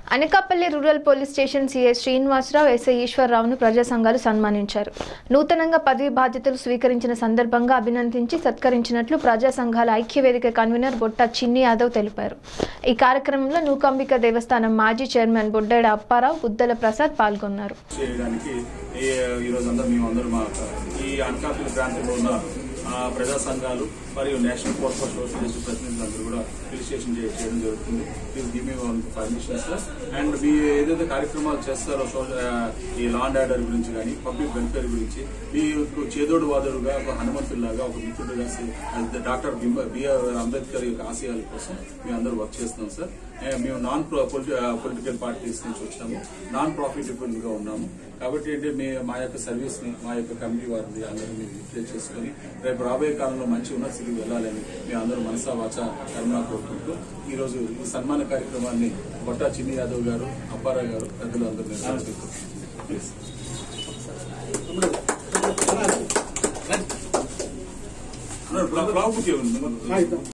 Anakapalli rural police station CI Srinivasa Rao SI ఈశ్వరరావును ప్రజా సంఘాలు సన్మానించారు నూతనంగా పదవి బాధ్యతలు స్వీకరించిన సందర్భంగా అభినందించి సత్కరించినట్లు ప్రజా సంఘాల ఐక్యవేదిక కన్వీనర్ బొట్ట చిన్ని యాదవ్ తెలిపారు ఈ కార్యక్రమంలో నూకంబిక దేవస్థానం మాజీ చైర్మన్ బొడ్డాడ అప్పారావు బుద్దల ప్రసాద్ పాల్గొన్నారు చేయడానికి ఈ ఈరోజు అందరూ మేము అందరూ మా ఈ అనకాపల్లి ప్రాంతంలో ఉన్న ఆ, ప్రజా సంఘాలు మరియు national court for social justice ప్రతినిధులందరూ కూడా రిజిస్ట్రేషన్ చే- చేయడం జరుగుతుంది please give me one permission sir and మీ ఏదైతే కార్యక్రమాలు చేస్తారో సో- ఆ, ఈ లా అండ్ ఆర్డర్ గురించి కానీ పబ్లిక్ వెల్ఫేర్ గురించి మీకు చేదోడు వాదోడుగా ఒక హనుమంతుల్లాగా ఒక మిత్రుడుగా సే- అది డాక్టర్ బింబ- బిఆర్ అంబేద్కర్ యొక్క ఆశయాల కోసం మేము అందరూ వర్క్ చేస్తున్నాం సార్ ఏ, మేము నాన్ పొలిటికల్ పార్టీస్ నుంచి వచ్చాము నాన్ ప్రాఫిటబుల్ గా ఉన్నాము కాబట్టి ఏంటి మీ మా యొక్క సర్వీస్ ని మా యొక్క కమిటీ వారిని అందరూ మీరు యూటిలైజ్ చేసుకుని రేపు రాబోయే కాలంలో మంచి ఉన్నత స్థితికి వెళ్ళాలని మీ అందరూ మనసా వాచ కరుణ కోరుకుంటూ ఈ రోజు ఈ సన్మాన కార్యక్రమాన్ని బొట్టా చిన్ని యాదవ్ గారు అప్పారావు గారు పెద్దలు అందరూ నిర్వహిస్తున్నారు. ప్లీజ్. అన్నారు, బ్లా- బ్లాక్ బుక్ ఏముంది?